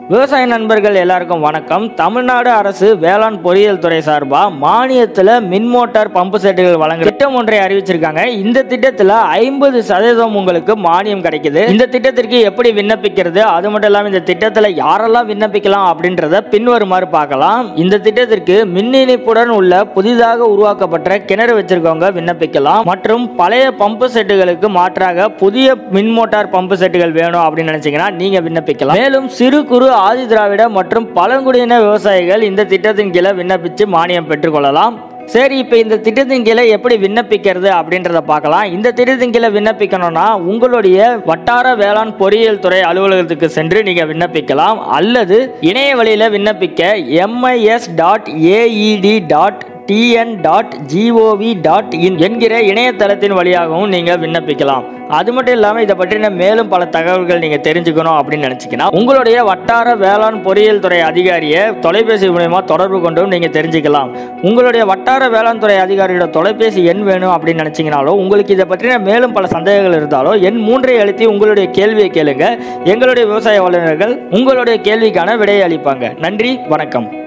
விவசாய நண்பர்கள் எல்லாருக்கும் வணக்கம் தமிழ்நாடு அரசு வேளாண் பொறியியல் துறை சார்பா மானியத்தில் மின் மோட்டார் பம்பு செட்டுகள் வழங்க திட்டம் ஒன்றை அறிவிச்சிருக்காங்க இந்த திட்டத்தில் ஐம்பது சதவீதம் உங்களுக்கு மானியம் கிடைக்குது இந்த திட்டத்திற்கு எப்படி விண்ணப்பிக்கிறது அது மட்டும் இல்லாமல் இந்த திட்டத்தில் யாரெல்லாம் விண்ணப்பிக்கலாம் அப்படின்றத பின்வருமாறு பார்க்கலாம் இந்த திட்டத்திற்கு மின் இணைப்புடன் உள்ள புதிதாக உருவாக்கப்பட்ட கிணறு வச்சிருக்கவங்க விண்ணப்பிக்கலாம் மற்றும் பழைய பம்பு செட்டுகளுக்கு மாற்றாக புதிய மின் மோட்டார் பம்பு செட்டுகள் வேணும் அப்படின்னு நினைச்சீங்கன்னா நீங்க விண்ணப்பிக்கலாம் மேலும் சிறு குறு ஆதி திராவிட மற்றும் பழங்குடியின விவசாயிகள் இந்த திட்டத்தின் கீழே விண்ணப்பிச்சு மானியம் பெற்றுக்கொள்ளலாம் சரி இப்போ இந்த திட்டத்தின் கீழே எப்படி விண்ணப்பிக்கிறது அப்படின்றத பார்க்கலாம் இந்த திட்டத்தின் கீழே விண்ணப்பிக்கணும்னா உங்களுடைய வட்டார வேளாண் பொறியியல் துறை அலுவலகத்துக்கு சென்று நீங்கள் விண்ணப்பிக்கலாம் அல்லது இணைய வழியில் விண்ணப்பிக்க MIS dot AED dot TN dot GOV dot in என்கிற இணையதளத்தின் வழியாகவும் நீங்கள் விண்ணப்பிக்கலாம் அது மட்டும் இல்லாமல் இதை பற்றின மேலும் பல தகவல்கள் நீங்கள் தெரிஞ்சுக்கணும் அப்படின்னு நினச்சிங்கன்னா உங்களுடைய வட்டார வேளாண் பொறியியல் துறை அதிகாரியை தொலைபேசி மூலயமா தொடர்பு கொண்டும் நீங்கள் தெரிஞ்சுக்கலாம் உங்களுடைய வட்டார வேளாண் துறை அதிகாரியோட தொலைபேசி எண் வேணும் அப்படின்னு நினச்சிங்கனாலோ உங்களுக்கு இதை பற்றின மேலும் பல சந்தேகங்கள் இருந்தாலோ எண் மூன்றை அழுத்தி உங்களுடைய கேள்வியை கேளுங்க எங்களுடைய விவசாய வல்லுநர்கள் உங்களுடைய கேள்விக்கான விடையை அளிப்பாங்க நன்றி வணக்கம்